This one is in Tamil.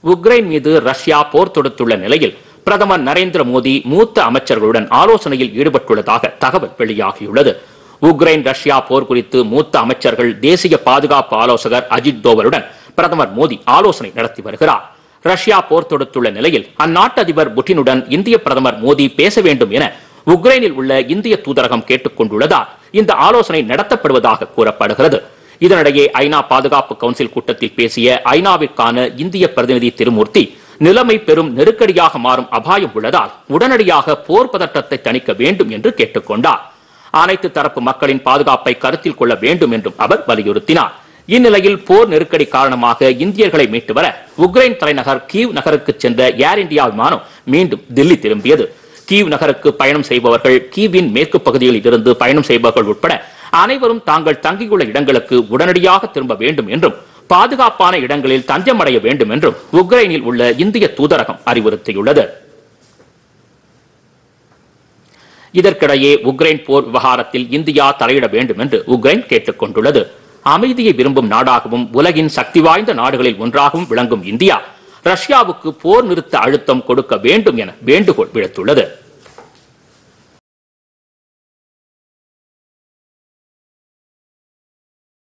உக்ரைன் மீது ரஷ்யா போர் தொடுத்துள்ள நிலையில் பிரதமர் நரேந்திர மோடி மூத்த அமைச்சர்களுடன் ஆலோசனையில் ஈடுபட்டுள்ளதாக தகவல் வெளியாகியுள்ளது உக்ரைன் ரஷ்யா போர் குறித்து மூத்த அமைச்சர்கள் தேசிய பாதுகாப்பு ஆலோசகர் அஜித் தோவலுடன் பிரதமர் மோடி ஆலோசனை நடத்தி வருகிறார் ரஷ்யா போர் தொடுத்துள்ள நிலையில் அந்நாட்டு அதிபர் புட்டினுடன் இந்திய பிரதமர் மோடி பேச வேண்டும் என உக்ரைனில் உள்ள இந்திய தூதரகம் கேட்டுக் கொண்டுள்ளதால் இந்த ஆலோசனை நடத்தப்படுவதாக கூறப்படுகிறது இதனிடையே ஐநா பாதுகாப்பு கவுன்சில் கூட்டத்தில் பேசிய ஐநாவிற்கான இந்திய பிரதிநிதி திருமூர்த்தி நிலைமை பெரும் நெருக்கடியாக மாறும் அபாயம் உள்ளதால் உடனடியாக போர் பதட்டத்தை தணிக்க வேண்டும் என்று கேட்டுக்கொண்டார் அனைத்து தரப்பு மக்களின் பாதுகாப்பை கருத்தில் கொள்ள வேண்டும் என்றும் அவர் வலியுறுத்தினார் இந்நிலையில் போர் நெருக்கடி காரணமாக இந்தியர்களை மீட்டு வர உக்ரைன் தலைநகர் கீவ் நகருக்கு சென்ற ஏர் இந்தியா விமானம் மீண்டும் தில்லி திரும்பியது கீவ் நகருக்கு பயணம் செய்பவர்கள் கீவின் மேற்கு பகுதிகளில் இருந்து பயணம் செய்பவர்கள் உட்பட அனைவரும் தாங்கள் தங்கியுள்ள இடங்களுக்கு உடனடியாக திரும்ப வேண்டும் என்றும் பாதுகாப்பான இடங்களில் தஞ்சமடைய வேண்டும் என்றும் உக்ரைனில் உள்ள இந்திய தூதரகம் அறிவுறுத்தியுள்ளது இதற்கிடையே உக்ரைன் போர் விவகாரத்தில் இந்தியா தலையிட வேண்டும் என்று உக்ரைன் கேட்டுக் கொண்டுள்ளது அமைதியை விரும்பும் நாடாகவும் உலகின் சக்தி வாய்ந்த நாடுகளில் ஒன்றாகவும் விளங்கும் இந்தியா ரஷ்யாவுக்கு போர் நிறுத்த அழுத்தம் கொடுக்க வேண்டும் என வேண்டுகோள் விடுத்துள்ளது